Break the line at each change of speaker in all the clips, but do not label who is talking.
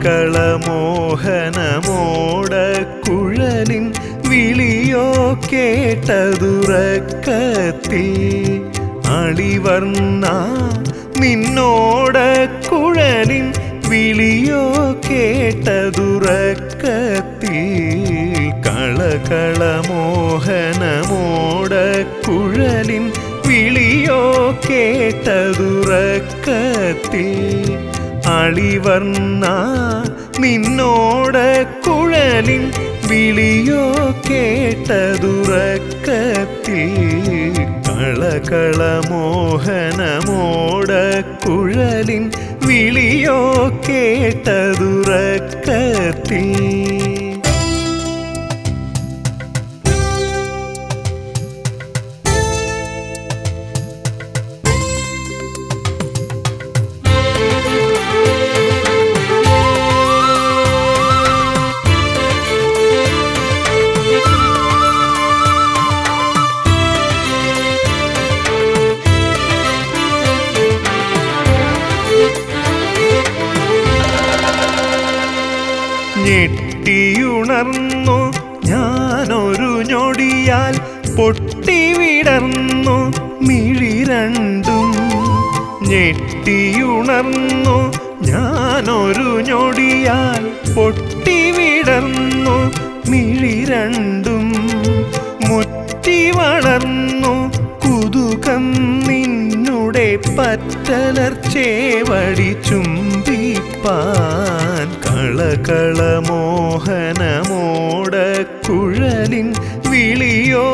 കളകളമോഹനമോട കുഴലിൻ വിളിയോ കേട്ടതുറക്കത്തിൽ അളിവർണ്ണ നിന്നോട കുഴലിൻ വിളിയോ കേട്ടതുറക്കത്തിൽ കളകളമോഹനമോട കുഴലിൻ വിളിയോ കേട്ടതുറക്കത്തിൽ അളിവർണ്ണ നിന്നോട കുഴലിൻ വിളിയോ കേട്ടതുറക്കത്തിൽ കളകളമോഹനമോട കുഴലിൻ വിളിയോ കേട്ടതുറക്കത്തിൽ ഞെട്ടിയുണർന്നു ഞാനൊരു ഞൊടിയാൽ പൊട്ടിവിടർന്നു മിഴി രണ്ടും ഞെട്ടിയുണർന്നു ഞാനൊരു ഞൊടിയാൽ പൊട്ടിവിടർന്നു മിഴി രണ്ടും മുറ്റി വളർന്നു കുതുകം നിന്നുടെ പറ്റലർച്ചേവടി ചുംബിപ്പാൻ കളകളമോഹനമോട കുഴലിൻ വിളിയോ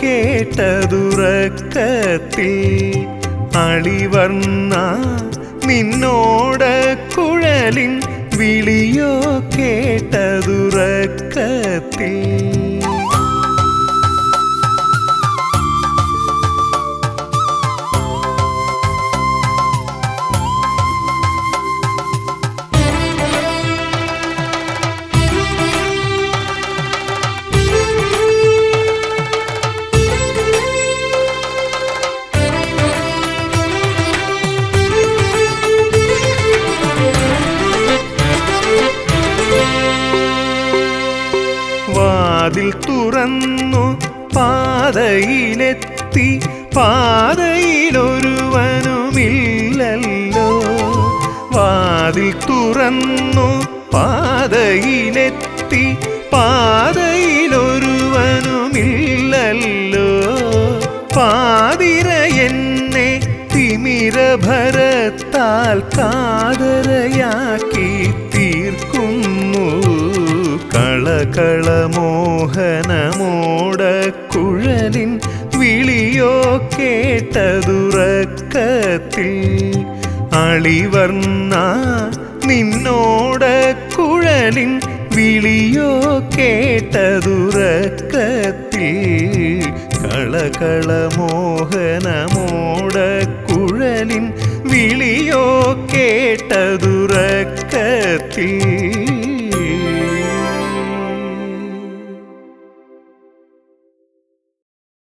കേട്ടതുറക്കത്തിൽ അളിവർണ്ണ നിന്നോട കുഴലിൻ വിളിയോ കേട്ടതുറക്കത്തിൽ വാതിൽ തുറന്നു പാതയിലെത്തി പാതയിലൊരുവനുമില്ലല്ലോ വാതിൽ തുറന്നു പാതയിലെത്തി പാതയിലൊരുവനുമില്ലല്ലോ പാതിര എന്നെ തിമിരഭരത്താൽ കാതരയാക്കി തീർക്കുന്നു കളകളമോഹനമോട കുഴലിൻ വിളിയോ കേട്ടതുറക്കത്തിൽ അളിവർണ്ണ നിന്നോട കുഴലിൻ വിളിയോ കേട്ടതുറക്കത്തിൽ കളകളമോഹനമോട കുഴലിൻ വിളിയോ കേട്ടതുറക്കത്തിൽ